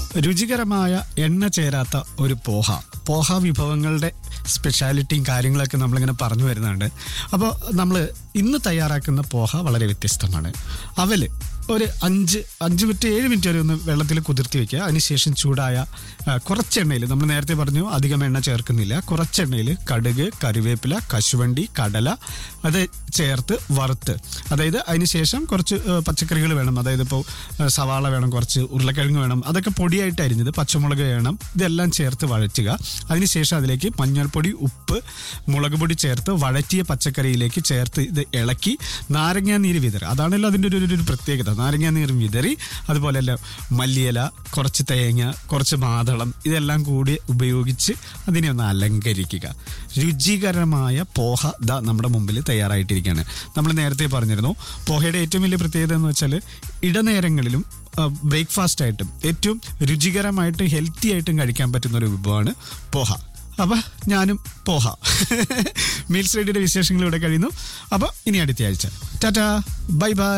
രുചികരമായ എണ്ണ ചേരാത്ത ഒരു പോഹ പോഹ വിഭവങ്ങളുടെ സ്പെഷ്യാലിറ്റിയും കാര്യങ്ങളൊക്കെ നമ്മളിങ്ങനെ പറഞ്ഞു വരുന്നുണ്ട് അപ്പോൾ നമ്മൾ ഇന്ന് തയ്യാറാക്കുന്ന പോഹ വളരെ വ്യത്യസ്തമാണ് അവല് ഒരു അഞ്ച് അഞ്ച് മിനിറ്റ് ഏഴ് മിനിറ്റ് വരെ ഒന്ന് വെള്ളത്തിൽ കുതിർത്തി വെക്കുക അതിനുശേഷം ചൂടായ ആ, കുറച്ച് എണ്ണയിൽ നമ്മൾ നേരത്തെ പറഞ്ഞു അധികം എണ്ണ ചേർക്കുന്നില്ല കുറച്ച് എണ്ണയിൽ കടുക് കറിവേപ്പില കശുവണ്ടി കടല അത് ചേർത്ത് വറുത്ത് അതായത് അതിനുശേഷം കുറച്ച് പച്ചക്കറികൾ വേണം അതായത് ഇപ്പോൾ സവാള വേണം കുറച്ച് ഉരുളക്കിഴങ്ങ് വേണം അതൊക്കെ പൊടിയായിട്ട് അരിഞ്ഞത് പച്ചമുളക് വേണം ഇതെല്ലാം ചേർത്ത് വഴറ്റുക അതിനുശേഷം അതിലേക്ക് മഞ്ഞൾപ്പൊടി ഉപ്പ് മുളക് പൊടി ചേർത്ത് വഴറ്റിയ പച്ചക്കറിയിലേക്ക് ചേർത്ത് ഇത് ഇളക്കി നാരങ്ങാ നീര് വിതറി അതാണല്ലോ അതിൻ്റെ ഒരു ഒരു- ഒരു പ്രത്യേകത നാരങ്ങാ നീര് വിതറി അതുപോലെ തന്നെ മല്ലിയില കുറച്ച് തേങ്ങ കുറച്ച് മാതളം ഇതെല്ലാം കൂടി ഉപയോഗിച്ച് അതിനെ ഒന്ന് അലങ്കരിക്കുക രുചികരമായ പോഹ ദാ നമ്മുടെ മുമ്പിൽ തയ്യാറായിട്ടിരിക്കുകയാണ് നമ്മൾ നേരത്തെ പറഞ്ഞിരുന്നു പോഹയുടെ ഏറ്റവും വലിയ പ്രത്യേകത എന്ന് വെച്ചാൽ ഇടനേരങ്ങളിലും ബ്രേക്ക്ഫാസ്റ്റ് ആയിട്ടും ഏറ്റവും രുചികരമായിട്ടും ഹെൽത്തി ആയിട്ടും കഴിക്കാൻ പറ്റുന്ന ഒരു വിഭവമാണ് പോഹ അപ്പൊ ഞാനും പോഹ മീൽസ് റെഡിയുടെ വിശേഷങ്ങൾ ഇവിടെ കഴിയുന്നു അപ്പൊ ഇനി അടുത്ത ആഴ്ച ടാറ്റാ ബൈ ബൈ